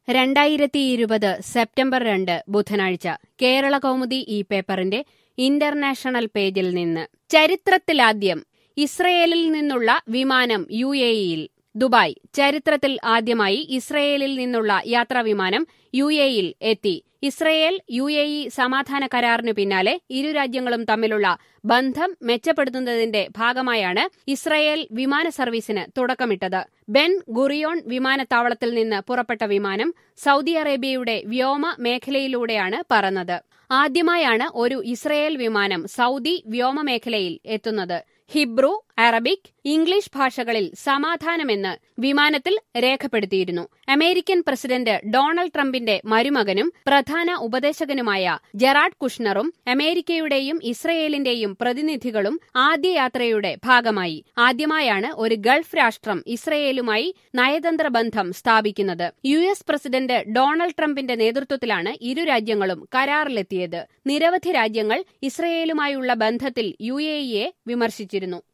രണ്ടായിരത്തി ഇരുപത് സെപ്റ്റംബർ രണ്ട് ബുധനാഴ്ച കേരള കൗമുദി ഈ പേപ്പറിന്റെ ഇന്റർനാഷണൽ പേജിൽ നിന്ന് ചരിത്രത്തിലാദ്യം ഇസ്രയേലിൽ നിന്നുള്ള വിമാനം യു എ ഇയിൽ ദുബായ് ചരിത്രത്തിൽ ആദ്യമായി ഇസ്രയേലിൽ നിന്നുള്ള യാത്രാവിമാനം യു എയിൽ എത്തി ഇസ്രയേൽ യു എ ഇ സമാധാന കരാറിനു പിന്നാലെ ഇരു രാജ്യങ്ങളും തമ്മിലുള്ള ബന്ധം മെച്ചപ്പെടുത്തുന്നതിന്റെ ഭാഗമായാണ് ഇസ്രയേൽ വിമാന സർവീസിന് തുടക്കമിട്ടത് ബെൻ ഗുറിയോൺ വിമാനത്താവളത്തിൽ നിന്ന് പുറപ്പെട്ട വിമാനം സൗദി അറേബ്യയുടെ വ്യോമ മേഖലയിലൂടെയാണ് പറന്നത് ആദ്യമായാണ് ഒരു ഇസ്രയേൽ വിമാനം സൗദി വ്യോമ മേഖലയിൽ എത്തുന്നത് ഹിബ്രു അറബിക് ഇംഗ്ലീഷ് ഭാഷകളിൽ സമാധാനമെന്ന് വിമാനത്തിൽ രേഖപ്പെടുത്തിയിരുന്നു അമേരിക്കൻ പ്രസിഡന്റ് ഡൊണാൾഡ് ട്രംപിന്റെ മരുമകനും പ്രധാന ഉപദേശകനുമായ ജെറാഡ് കുഷ്ണറും അമേരിക്കയുടെയും ഇസ്രയേലിന്റെയും പ്രതിനിധികളും ആദ്യ യാത്രയുടെ ഭാഗമായി ആദ്യമായാണ് ഒരു ഗൾഫ് രാഷ്ട്രം ഇസ്രയേലുമായി നയതന്ത്ര ബന്ധം സ്ഥാപിക്കുന്നത് യു എസ് പ്രസിഡന്റ് ഡൊണാൾഡ് ട്രംപിന്റെ നേതൃത്വത്തിലാണ് ഇരു രാജ്യങ്ങളും കരാറിലെത്തിയത് നിരവധി രാജ്യങ്ങൾ ഇസ്രയേലുമായുള്ള ബന്ധത്തിൽ യു എ ഇയെ വിമർശിച്ചിരുന്നു